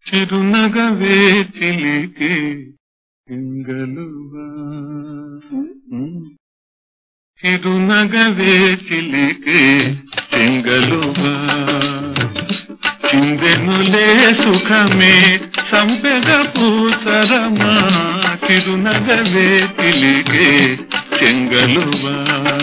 చిరునగవే చిలికే తింగలువా చిరునగవే చిలికే తింగలువా చిందెనులే సుఖమే సంపెద పూసరమా చిరునగవే చిలికే చెంగలువా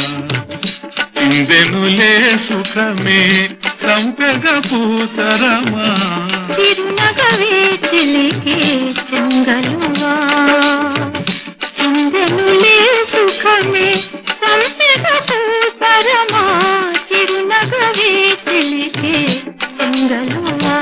చిందెనులే సుఖమే సంపెద పూసరమా చిరునగవే చిలికే చెంగలువా చిందెనులే సుఖమే సంపెదకు పరమా చిరునగవే చిలికే చెంగలువా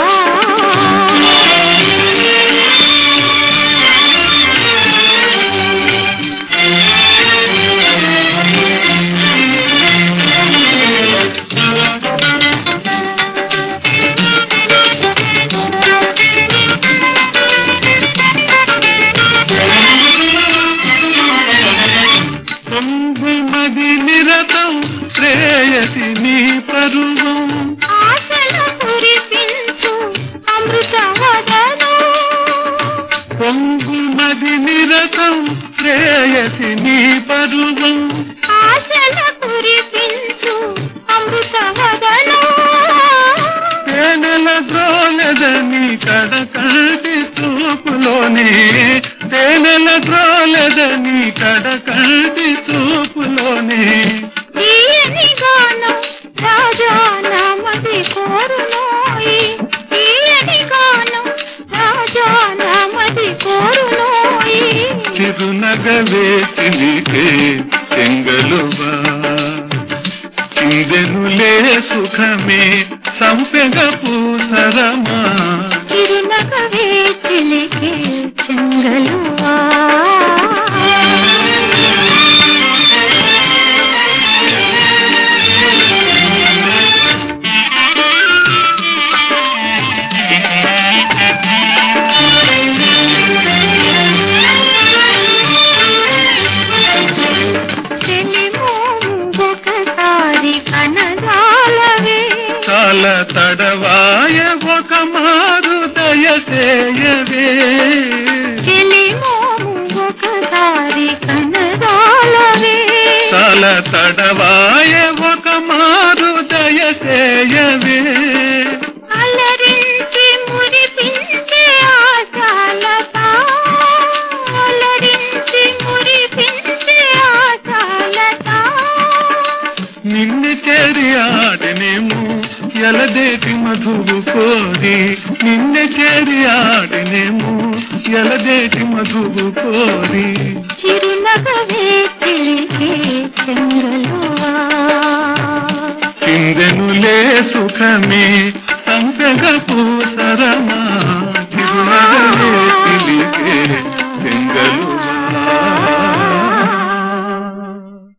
తొంభుమది నిరతం శ్రేయసి నీ పరువం ఆశల కురిపించు అమృతవదను పొంగుమది నిరతం శ్రేయసి నీ పరువం ఆశల కురిపించు అమృతవదను తేనెల ద్రోలదని కడకంటి చూపులోనే తేనెల ద్రోలదని కడకంటి చూపులోనే తీయని గానం రాజా నామది కోరునోయి తీయని గానం రాజా నామది కోరునోయి చిరునగవే చిలికే చెంగలువా చిందెనులే సుఖమే సంపెగ పూసరమా చిరునగవే చిలికే చెంగలువా చెలిమోము ఒకసారి కనదాలవే చాలా తడవాయ ఒక మారు దయసేయవే చెలిమోము ఒకసారి కనదాలవే చాలా తడవాయ ఒక మారు దయసేయవే అలరించి మురిపించే ఆశాలత అలరించి మురిపించే ఆశాలత నిన్ను చేరి ఆడినేము ఎలదేటి మధువు కోరి నిన్ను చేరి ఆడినేము ఎలదేటి మధువు కోరి చిరునగవే చిలికే చెంగలువా చిందెనులే సుఖమే సంపెగ పూసరమా చిరునగ